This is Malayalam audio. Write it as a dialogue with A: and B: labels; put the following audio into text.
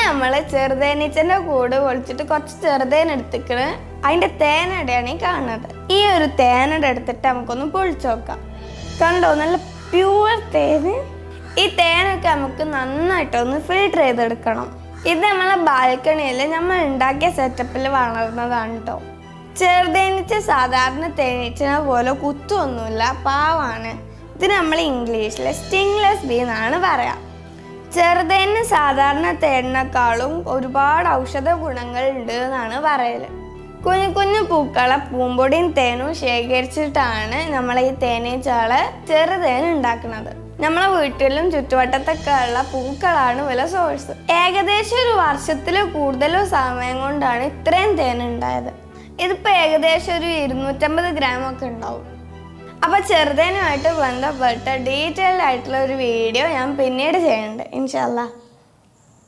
A: നമ്മൾ ചെറുതേനീച്ചന്റെ കൂട് പൊളിച്ചിട്ട് കുറച്ച് ചെറുതേൻ എടുത്തിക്കണ് അതിന്റെ തേനടയാണ് ഈ കാണുന്നത് ഈ ഒരു തേനട എടുത്തിട്ട് നമുക്കൊന്ന് പൊളിച്ചു നോക്കാം കണ്ടോ നല്ല പ്യൂർ തേന് ഈ തേനൊക്കെ നമുക്ക് നന്നായിട്ടൊന്ന് ഫിൽട്ടർ ചെയ്തെടുക്കണം ഇത് നമ്മളെ ബാൽക്കണിയിൽ നമ്മൾ ഉണ്ടാക്കിയ സെറ്റപ്പിൽ വളർന്നതാണ് കേട്ടോ ചെറുതേനീച്ച സാധാരണ തേനീച്ചനെ പോലെ കുത്തൊന്നുമില്ല പാവാണ് ഇത് നമ്മൾ ഇംഗ്ലീഷിൽ സ്റ്റിങ്ലെസ് ബി എന്നാണ് പറയാം ചെറുതേന് സാധാരണ തേനിനേക്കാളും ഒരുപാട് ഔഷധ ഗുണങ്ങൾ ഉണ്ട് എന്നാണ് പറയല് കുഞ്ഞു കുഞ്ഞു പൂക്കളെ പൂമ്പൊടിയും തേനും ശേഖരിച്ചിട്ടാണ് നമ്മൾ ഈ തേനീച്ചകളെ ചെറുതേൻ ഉണ്ടാക്കുന്നത് നമ്മളെ വീട്ടിലും ചുറ്റുവട്ടത്തൊക്കെ ഉള്ള പൂക്കളാണ് വില സോഴ്സ് ഏകദേശം ഒരു വർഷത്തിൽ കൂടുതലും സമയം കൊണ്ടാണ് ഇത്രയും തേൻ ഉണ്ടായത് ഇതിപ്പോ ഏകദേശം ഒരു ഇരുന്നൂറ്റമ്പത് ഗ്രാം ഒക്കെ ഉണ്ടാവും അപ്പൊ ചെറുതേനുമായിട്ട് ബന്ധപ്പെട്ട ഡീറ്റെയിൽഡ് ആയിട്ടുള്ള ഒരു വീഡിയോ ഞാൻ പിന്നീട് ചെയ്യുന്നുണ്ട് ഇൻഷാല്ലാ